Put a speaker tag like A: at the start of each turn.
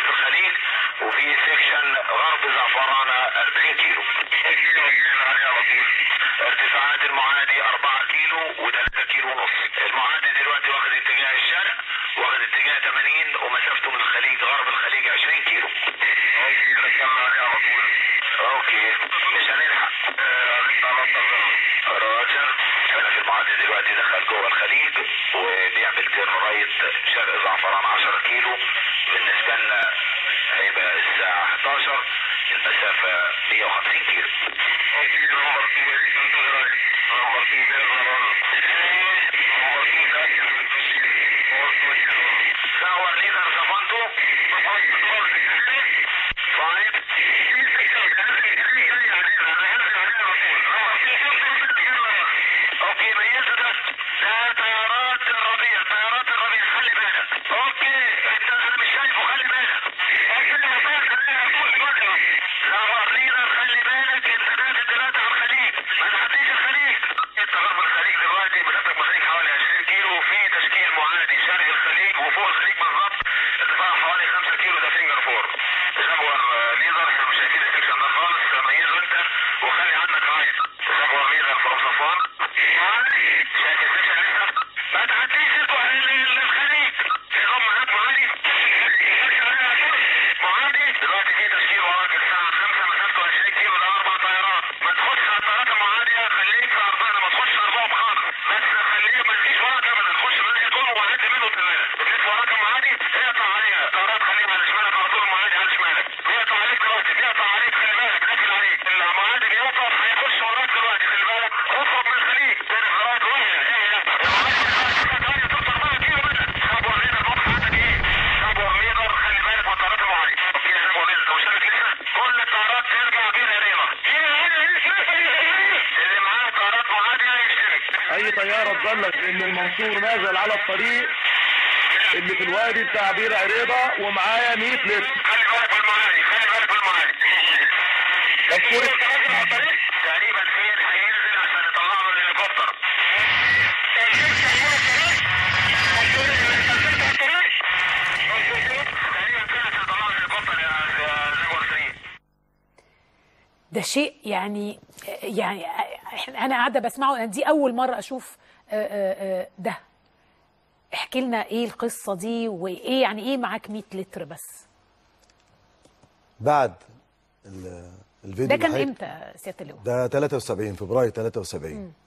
A: في الخليج وفي سيكشن غرب زعفرانه 40 كيلو ارتفاعات المعادي 4 كيلو و3 كيلو ونص المعادي دلوقتي واخد اتجاه الشرق واخد اتجاه 80 ومسافته من الخليج غرب الخليج 20 كيلو اوكي مش هنلحق راجر احنا في المعادي دلوقتي دخل جوه الخليج وبيعمل تيرن رايت شرق زعفران 10 كيلو بالنسبه لنا هيبقى الساعه 11 المسافه 150 كيلو Tower leader Savanto. Five. اوكي ميزة ده ده طيارات الربيع طيارات الربيع خلي بالك اوكي انت انا مش شايفه خلي بالك tower leader خلي بالك انت نازل دلوقتي على الخليج ما تعديش الخليج انت غرب الخليج دلوقتي مسافة الخليج حوالي 20 كيلو وفي تشكيل معادي شرق الخليج وفوق الخليج بالظبط ارتفاع حوالي 5 كيلو ده فينجر فور جابور ليدر احنا مش شايفين السكشن ده خالص ميزه انت وخلي عنك رايت جابور ليدر فروم صفوان شايف السكشن لسه ما تعديش انتوا الخليج نظام معاك معادي معادي دلوقتي في تشكيل وراك الساعة 5 مسافته 20 كيلو ده أربع طيارات ما تخش على الطيارات المعادية خليك في أرضنا ما تخش أرضهم خالص بس خليك ما تجيش وراك أبدا تخش من ناحية دول وعدي منه تمام بتلف وراك المعادي اقطع عليها طيارات خليها على شمالك على طول المعادي على شمالك بيقطع عليك دلوقتي بيقطع عليك خلي بالك داخل عليك المعادي بيوقف هيخش وراك دلوقتي خلي بالك اخرج من الخليج تاني وراك وهي هي المعادي توصل 4 كيلو منك شابور ليدر موقف عندك ايه؟ شابور ليدر خلي بالك من طيارات المعادي اوكي يا شابور ليدر انت مش شايف لسه كل الطيارات ترجع بينا ريما اللي معاه طيارات معادية يشترك
B: اي طياره تبلغ ان المنصور نازل على الطريق اللي في الوادي بتاع بير عريضه ومعايا 100 لتر
A: خلي بالك بالمعادي خلي بالك بالمعادي
B: منصور
A: تقريبا فين هينزل عشان يطلع له الهليكوبتر تقريبا كده عشان يطلع له الهليكوبتر يا زيور 3
C: ده شيء يعني يعني إحنا- انا قاعده بسمعه أنا دي اول مره اشوف آه، آه، آه، ده احكي لنا ايه القصه دي وايه يعني ايه معاك 100 لتر بس
D: بعد ال- الفيديو
C: ده كان
D: اللي
C: امتى سياده اللواء
D: ده 73 فبراير 73